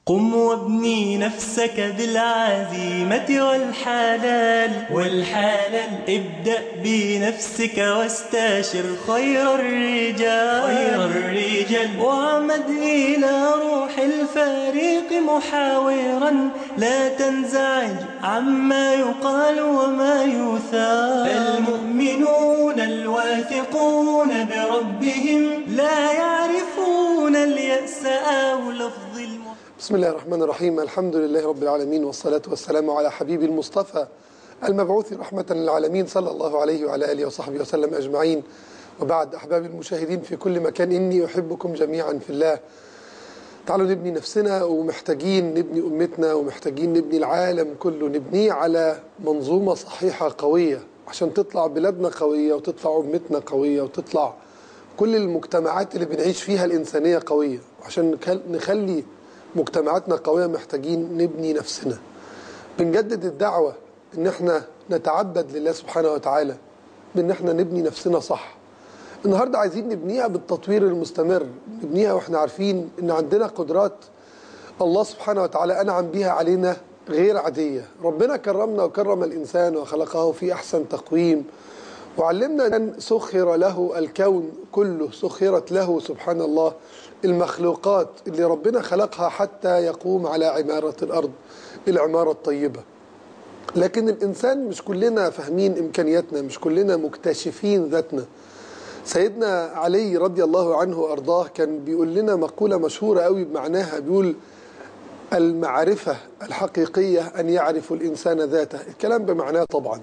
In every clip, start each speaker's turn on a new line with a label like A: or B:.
A: قم وابني نفسك بالعزيمة والحلال والحلال ابدأ بنفسك واستشر خير الرجال خير الرجال واعمد إلى روح الفريق محاورا لا تنزعج عما يقال وما يثار المؤمنون الواثقون بربهم لا يعرفون اليأس أو لفظ المحب
B: بسم الله الرحمن الرحيم الحمد لله رب العالمين والصلاة والسلام على حبيب المصطفى المبعوث رحمة للعالمين صلى الله عليه وعلى آله وصحبه وسلم أجمعين وبعد أحباب المشاهدين في كل مكان إني أحبكم جميعا في الله تعالوا نبني نفسنا ومحتاجين نبني أمتنا ومحتاجين نبني العالم كله نبنيه على منظومة صحيحة قوية عشان تطلع بلادنا قوية وتطلع أمتنا قوية وتطلع كل المجتمعات اللي بنعيش فيها الإنسانية قوية عشان نخلي مجتمعاتنا قوية محتاجين نبني نفسنا بنجدد الدعوة ان احنا نتعبد لله سبحانه وتعالى بان احنا نبني نفسنا صح النهاردة عايزين نبنيها بالتطوير المستمر نبنيها واحنا عارفين ان عندنا قدرات الله سبحانه وتعالى انعم بها علينا غير عادية ربنا كرمنا وكرم الانسان وخلقه في احسن تقويم وعلمنا أن سخر له الكون كله سخرت له سبحان الله المخلوقات اللي ربنا خلقها حتى يقوم على عمارة الأرض العمارة الطيبة لكن الإنسان مش كلنا فاهمين إمكانياتنا مش كلنا مكتشفين ذاتنا سيدنا علي رضي الله عنه وأرضاه كان بيقول لنا مقولة مشهورة قوي بمعناها بيقول المعرفة الحقيقية أن يعرف الإنسان ذاته الكلام بمعناه طبعا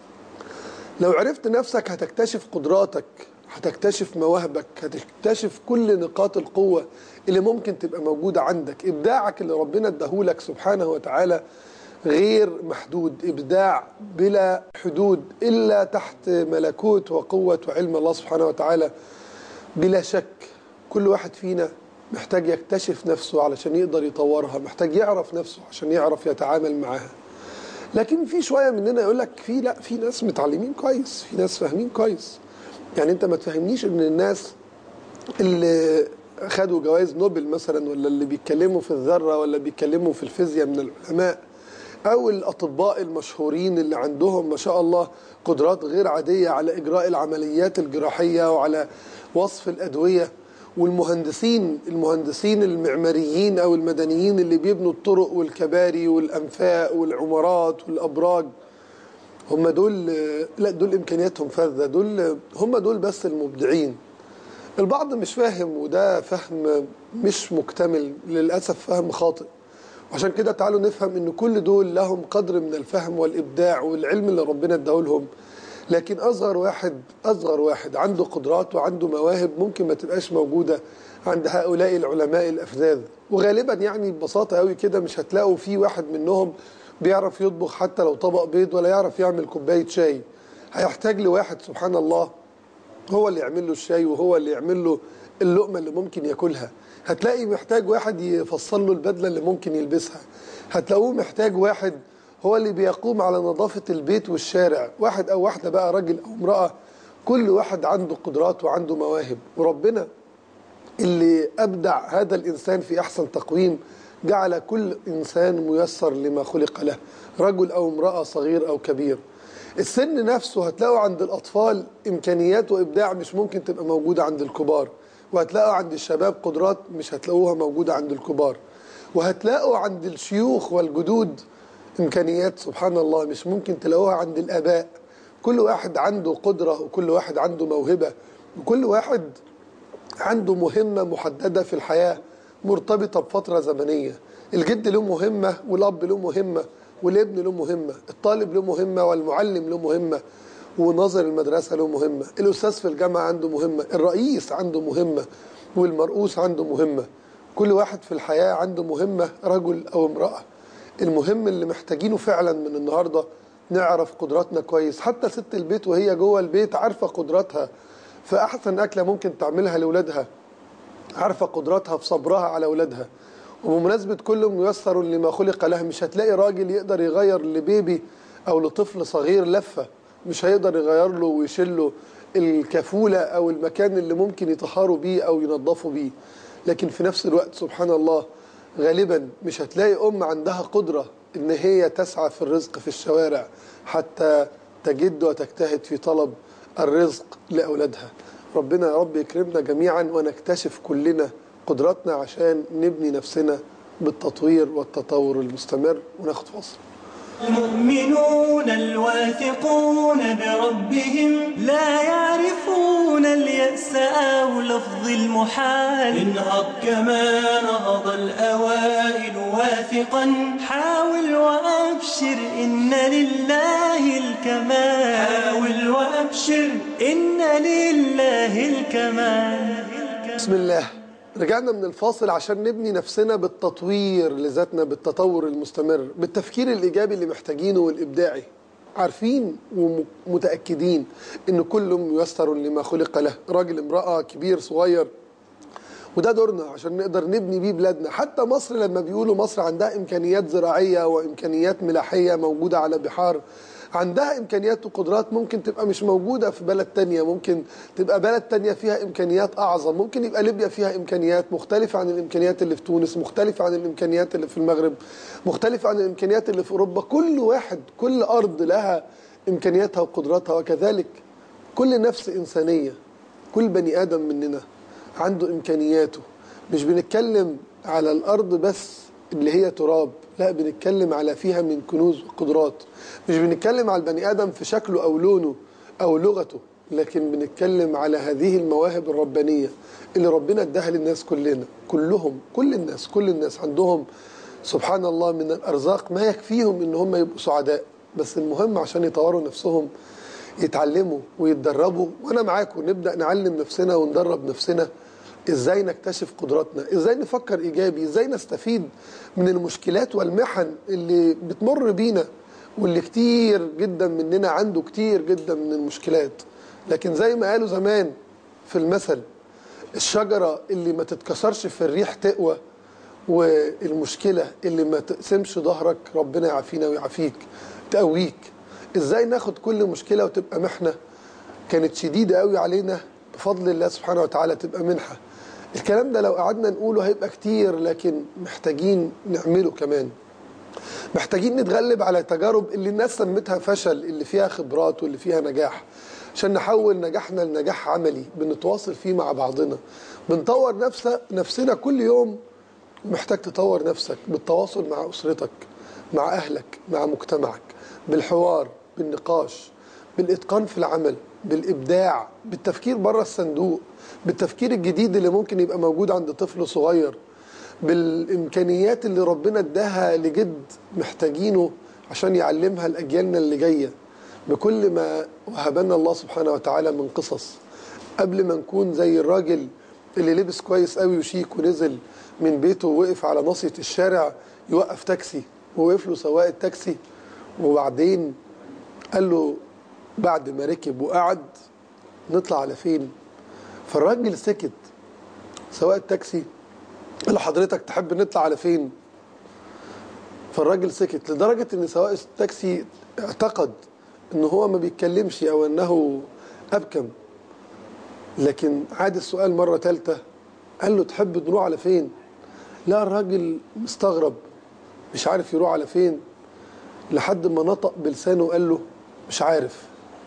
B: لو عرفت نفسك هتكتشف قدراتك هتكتشف مواهبك هتكتشف كل نقاط القوة اللي ممكن تبقى موجودة عندك إبداعك اللي ربنا اداهولك سبحانه وتعالى غير محدود إبداع بلا حدود إلا تحت ملكوت وقوة وعلم الله سبحانه وتعالى بلا شك كل واحد فينا محتاج يكتشف نفسه علشان يقدر يطورها محتاج يعرف نفسه عشان يعرف يتعامل معاها لكن في شويه مننا يقول لك في لا في ناس متعلمين كويس في ناس فاهمين كويس يعني انت ما تفهمنيش ان الناس اللي خدوا جوائز نوبل مثلا ولا اللي بيتكلموا في الذره ولا بيتكلموا في الفيزياء من العلماء او الاطباء المشهورين اللي عندهم ما شاء الله قدرات غير عاديه على اجراء العمليات الجراحيه وعلى وصف الادويه والمهندسين المهندسين المعماريين او المدنيين اللي بيبنوا الطرق والكباري والانفاق والعمارات والابراج هم دول لا دول امكانياتهم فذه دول هم دول بس المبدعين البعض مش فاهم وده فهم مش مكتمل للاسف فهم خاطئ وعشان كده تعالوا نفهم ان كل دول لهم قدر من الفهم والابداع والعلم اللي ربنا اداهولهم لكن اصغر واحد اصغر واحد عنده قدرات وعنده مواهب ممكن ما تبقاش موجوده عند هؤلاء العلماء الافذاذ وغالبا يعني ببساطه قوي كده مش هتلاقوا في واحد منهم بيعرف يطبخ حتى لو طبق بيض ولا يعرف يعمل كوبايه شاي هيحتاج لواحد سبحان الله هو اللي يعمل له الشاي وهو اللي يعمل له اللقمه اللي ممكن ياكلها هتلاقي محتاج واحد يفصل له البدله اللي ممكن يلبسها هتلاقوه محتاج واحد هو اللي بيقوم على نظافة البيت والشارع واحد أو واحدة بقى راجل أو امرأة كل واحد عنده قدرات وعنده مواهب وربنا اللي أبدع هذا الإنسان في أحسن تقويم جعل كل إنسان ميسر لما خلق له رجل أو امرأة صغير أو كبير السن نفسه هتلاقوا عند الأطفال إمكانيات وإبداع مش ممكن تبقى موجودة عند الكبار وهتلاقوا عند الشباب قدرات مش هتلاقوها موجودة عند الكبار وهتلاقوا عند الشيوخ والجدود امكانيات سبحان الله مش ممكن تلاقوها عند الاباء كل واحد عنده قدره وكل واحد عنده موهبه وكل واحد عنده مهمه محدده في الحياه مرتبطه بفتره زمنيه الجد له مهمه والاب له مهمه والابن له مهمه الطالب له مهمه والمعلم له مهمه وناظر المدرسه له مهمه الاستاذ في الجامعه عنده مهمه الرئيس عنده مهمه والمرؤوس عنده مهمه كل واحد في الحياه عنده مهمه رجل او امراه المهم اللي محتاجينه فعلا من النهارده نعرف قدراتنا كويس حتى ست البيت وهي جوه البيت عارفه قدراتها في احسن اكله ممكن تعملها لاولادها عارفه قدراتها في صبرها على اولادها وبمناسبه كل ميسر لما خلق له مش هتلاقي راجل يقدر يغير لبيبي او لطفل صغير لفه مش هيقدر يغير له ويشيل له الكفوله او المكان اللي ممكن يطهروا بيه او ينظفوا بيه لكن في نفس الوقت سبحان الله غالبا مش هتلاقي ام عندها قدره ان هي تسعى في الرزق في الشوارع حتى تجد وتجتهد في طلب الرزق لاولادها ربنا يا رب يكرمنا جميعا ونكتشف كلنا قدراتنا عشان نبني نفسنا بالتطوير والتطور المستمر وناخد فاصل
A: المؤمنون الواثقون بربهم لا يعرفون اليأس أو لفظ المحال انهض كما نهض الأوائل واثقا حاول وأبشر إن لله الكمال حاول وأبشر إن لله الكمال
B: بسم الله رجعنا من الفاصل عشان نبني نفسنا بالتطوير لذاتنا بالتطور المستمر بالتفكير الإيجابي اللي محتاجينه والإبداعي عارفين ومتأكدين إن كل ميسر لما خلق له راجل امرأة كبير صغير وده دورنا عشان نقدر نبني بيه بلادنا حتى مصر لما بيقولوا مصر عندها إمكانيات زراعية وإمكانيات ملاحية موجودة على بحار عندها إمكانيات وقدرات ممكن تبقى مش موجودة في بلد تانية ممكن تبقى بلد تانية فيها إمكانيات أعظم ممكن يبقى ليبيا فيها إمكانيات مختلفة عن الإمكانيات اللي في تونس مختلفة عن الإمكانيات اللي في المغرب مختلفة عن الإمكانيات اللي في أوروبا كل واحد كل أرض لها إمكانياتها وقدراتها وكذلك كل نفس إنسانية كل بني آدم مننا عنده إمكانياته مش بنتكلم على الأرض بس اللي هي تراب لا بنتكلم على فيها من كنوز وقدرات مش بنتكلم على البني آدم في شكله أو لونه أو لغته لكن بنتكلم على هذه المواهب الربانية اللي ربنا اداها للناس كلنا كلهم كل الناس كل الناس عندهم سبحان الله من الأرزاق ما يكفيهم إن هم يبقوا سعداء بس المهم عشان يطوروا نفسهم يتعلموا ويتدربوا وأنا معاكم نبدأ نعلم نفسنا وندرب نفسنا ازاي نكتشف قدراتنا ازاي نفكر ايجابي ازاي نستفيد من المشكلات والمحن اللي بتمر بينا واللي كتير جدا مننا عنده كتير جدا من المشكلات لكن زي ما قالوا زمان في المثل الشجرة اللي ما تتكسرش في الريح تقوى والمشكلة اللي ما تقسمش ظهرك ربنا يعافينا ويعافيك تقويك ازاي ناخد كل مشكلة وتبقى محنة كانت شديدة قوي علينا بفضل الله سبحانه وتعالى تبقى منحة الكلام ده لو قعدنا نقوله هيبقى كتير لكن محتاجين نعمله كمان محتاجين نتغلب على تجارب اللي الناس سمتها فشل اللي فيها خبرات واللي فيها نجاح عشان نحول نجاحنا لنجاح عملي بنتواصل فيه مع بعضنا بنطور نفسنا نفسنا كل يوم محتاج تطور نفسك بالتواصل مع أسرتك مع أهلك مع مجتمعك بالحوار بالنقاش بالإتقان في العمل بالإبداع بالتفكير بره الصندوق بالتفكير الجديد اللي ممكن يبقى موجود عند طفل صغير بالإمكانيات اللي ربنا اداها لجد محتاجينه عشان يعلمها لأجيالنا اللي جاية بكل ما وهبنا الله سبحانه وتعالى من قصص قبل ما نكون زي الراجل اللي لبس كويس قوي وشيك ونزل من بيته ووقف على ناصية الشارع يوقف تاكسي ووقف له سواق التاكسي وبعدين قال له بعد ما ركب وقعد نطلع على فين فالراجل سكت سواق التاكسي قال له حضرتك تحب نطلع على فين فالراجل سكت لدرجة ان سواق التاكسي اعتقد ان هو ما بيتكلمش او انه ابكم لكن عاد السؤال مرة ثالثة قال له تحب نروح على فين لا الراجل مستغرب مش عارف يروح على فين لحد ما نطق بلسانه وقال له مش عارف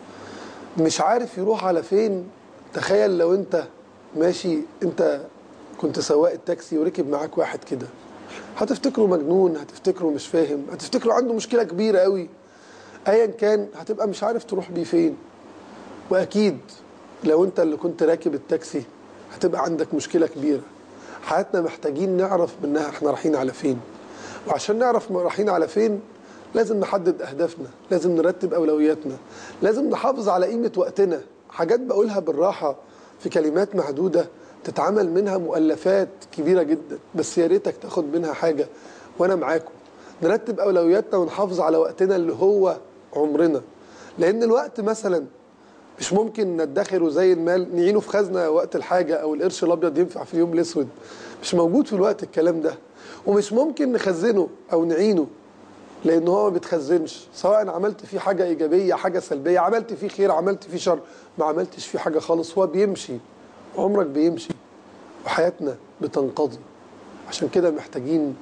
B: مش عارف يروح على فين تخيل لو انت ماشي انت كنت سواق التاكسي وركب معاك واحد كده هتفتكره مجنون هتفتكره مش فاهم هتفتكره عنده مشكلة كبيرة قوي ايا كان هتبقى مش عارف تروح بيه فين واكيد لو انت اللي كنت راكب التاكسي هتبقى عندك مشكلة كبيرة حياتنا محتاجين نعرف منها احنا رايحين على فين وعشان نعرف رايحين على فين لازم نحدد أهدافنا لازم نرتب أولوياتنا لازم نحافظ على قيمة وقتنا حاجات بقولها بالراحة في كلمات محدودة تتعمل منها مؤلفات كبيرة جدا بس يا ريتك تاخد منها حاجة وأنا معاكم نرتب أولوياتنا ونحافظ على وقتنا اللي هو عمرنا لأن الوقت مثلا مش ممكن ندخره زي المال نعينه في خزنة وقت الحاجة أو القرش الأبيض ينفع في اليوم الأسود مش موجود في الوقت الكلام ده ومش ممكن نخزنه أو نعينه لان هو ما بيتخزنش سواء عملت فيه حاجه ايجابيه حاجه سلبيه عملت فيه خير عملت فيه شر ما عملتش فيه حاجه خالص هو بيمشي عمرك بيمشي وحياتنا بتنقضي عشان كده محتاجين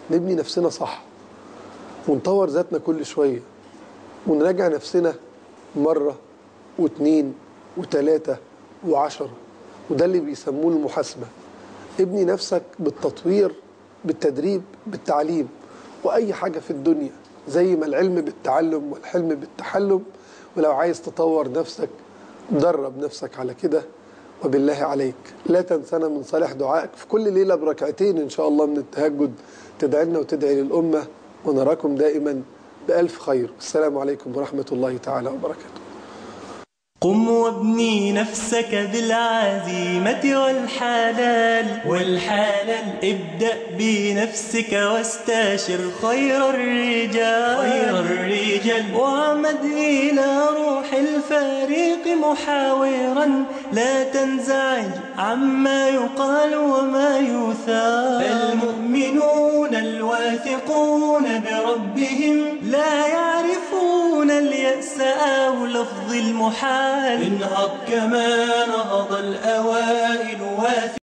B: نبني نفسنا صح ونطور ذاتنا كل شوية ونراجع نفسنا مرة واتنين وتلاتة وعشرة وده اللي بيسموه المحاسبة ابني نفسك بالتطوير بالتدريب بالتعليم وأي حاجة في الدنيا زي ما العلم بالتعلم والحلم بالتحلم ولو عايز تطور نفسك درب نفسك على كده وبالله عليك لا تنسنا من صالح دعائك في كل ليلة بركعتين إن شاء الله من التهجد تدعي لنا وتدعي للأمة ونراكم دائما بألف خير السلام عليكم ورحمة الله تعالى وبركاته
A: قم وابني نفسك بالعزيمة والحلال والحلال ابدأ بنفسك واستشر خير الرجال خير الرجال واعمد إلى روح الفريق محاورا لا تنزعج عما يقال وما يثار المؤمنون الواثقون بربهم لا يعرفون اليأس أو لفظ المحال انهض كما نهض الأوائل واثق